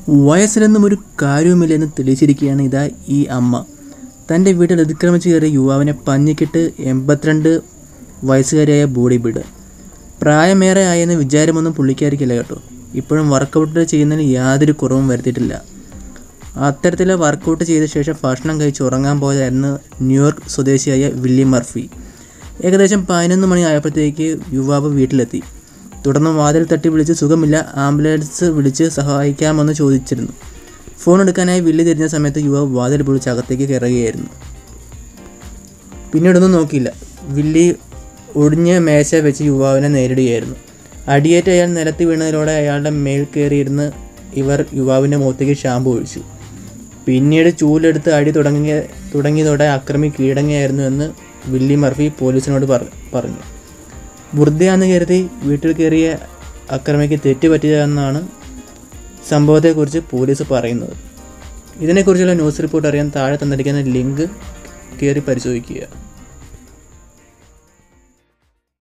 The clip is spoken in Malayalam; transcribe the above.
വയസ്സിലൊന്നും ഒരു കാര്യവുമില്ലെന്ന് തെളിയിച്ചിരിക്കുകയാണ് ഇതാ ഈ അമ്മ തൻ്റെ വീട്ടിൽ അതിക്രമിച്ച് കയറിയ യുവാവിനെ പഞ്ഞിക്കിട്ട് എൺപത്തിരണ്ട് വയസ്സുകാരിയായ ബോഡി ബിൽഡർ പ്രായമേറെ ആയെന്ന് വിചാരമൊന്നും പുള്ളിക്കാരിക്കില്ല കേട്ടോ ഇപ്പോഴും വർക്കൗട്ട് ചെയ്യുന്നതിന് യാതൊരു കുറവും വരുത്തിയിട്ടില്ല അത്തരത്തിൽ വർക്കൗട്ട് ചെയ്ത ശേഷം ഭക്ഷണം കഴിച്ച് ഉറങ്ങാൻ പോയതായിരുന്നു ന്യൂയോർക്ക് സ്വദേശിയായ വില്ലി മർഫി ഏകദേശം പതിനൊന്ന് മണി ആയപ്പോഴത്തേക്ക് യുവാവ് വീട്ടിലെത്തി തുടർന്ന് വാതിൽ തട്ടി വിളിച്ച് സുഖമില്ല ആംബുലൻസ് വിളിച്ച് സഹായിക്കാമെന്ന് ചോദിച്ചിരുന്നു ഫോൺ എടുക്കാനായി വില്ലി തിരിഞ്ഞ സമയത്ത് യുവാവ് വാതിൽ പൊളിച്ച് അകത്തേക്ക് കയറുകയായിരുന്നു പിന്നീടൊന്നും നോക്കിയില്ല വില്ലി ഒടിഞ്ഞ മേശ വെച്ച് യുവാവിനെ നേരിടുകയായിരുന്നു അടിയേറ്റ് അയാൾ നിലത്ത് വീണതിലൂടെ അയാളുടെ മേൽ കയറിയിരുന്ന് ഇവർ യുവാവിൻ്റെ മുഖത്തേക്ക് ഷാമ്പു ഒഴിച്ചു പിന്നീട് ചൂലെടുത്ത് അടി തുടങ്ങിയ തുടങ്ങിയതോടെ അക്രമി കീഴടങ്ങിയായിരുന്നു എന്ന് വില്ലി മർഫി പോലീസിനോട് പറ പറഞ്ഞു വൃദ്ധയാന്ന് കരുതി വീട്ടിൽ കയറിയ അക്രമിക്ക് തെറ്റ് പറ്റിയതെന്നാണ് സംഭവത്തെക്കുറിച്ച് പോലീസ് പറയുന്നത് ഇതിനെക്കുറിച്ചുള്ള ന്യൂസ് റിപ്പോർട്ട് അറിയാൻ താഴെ തന്നിരിക്കുന്ന ലിങ്ക് കയറി പരിശോധിക്കുക